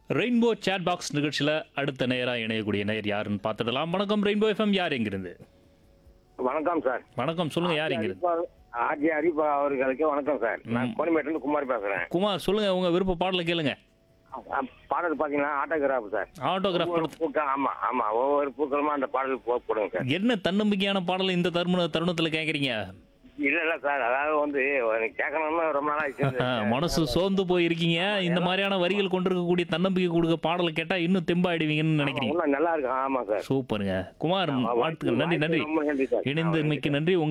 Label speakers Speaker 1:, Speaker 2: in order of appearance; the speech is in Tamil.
Speaker 1: ரெயின்போ சேட் பாக்ஸ் நிகழ்ச்சியில் அடுத்த நேராக இணையக்கூடிய நேயர் யாருன்னு பார்த்துடலாம் வணக்கம் ரெயின்போ எஃப்எம் யார் எங்கிருந்து
Speaker 2: வணக்கம் சார்
Speaker 1: வணக்கம் சொல்லுங்க யார் எங்கிருந்து
Speaker 2: ஆர்ஜி ஹரிபா அவர்களுக்கு வணக்கம் சார் நான் கோணிமேட்டிலிருந்து குமார் பேசுறேன்
Speaker 1: குமார் சொல்லுங்க உங்க விருப்ப பாடலை கேளுங்க
Speaker 2: ஆ, பாடல் பாத்தீங்கன்னா ஆட்டோகிராஃப் சார்
Speaker 1: ஆட்டோகிராஃப்
Speaker 2: ஒவ்வொரு பூக்கள் ஆமா ஆமா ஒவ்வொரு பூக்களுமா அந்த பாடல் போ- போடுங்க சார்
Speaker 1: என்ன தன்னம்பிக்கையான பாடல் இந்த தருண தருணத்தில் கேட்குறீங்க
Speaker 2: இல்ல இல்ல சார் அதாவது வந்து எனக்கு கேட்கணும்னு ரொம்ப நாள் ஆயிடுச்சு
Speaker 1: மனசு சோர்ந்து போயிருக்கீங்க இந்த மாதிரியான வரிகள் கொண்டிருக்கக்கூடிய தன்னம்பிக்கை கொடுக்க பாடலை கேட்டால் இன்னும் தெம்பாயிடுவீங்கன்னு நினைக்கிறீங்க
Speaker 2: இன்னும் நல்லா இருக்கும் ஆமா சார்
Speaker 1: சூப்பருங்க குமார் வாழ்த்துக்கள் நன்றி நன்றி
Speaker 2: ரொம்ப நன்றி சார்
Speaker 1: இணைந்தமைக்கு நன்றி உங்க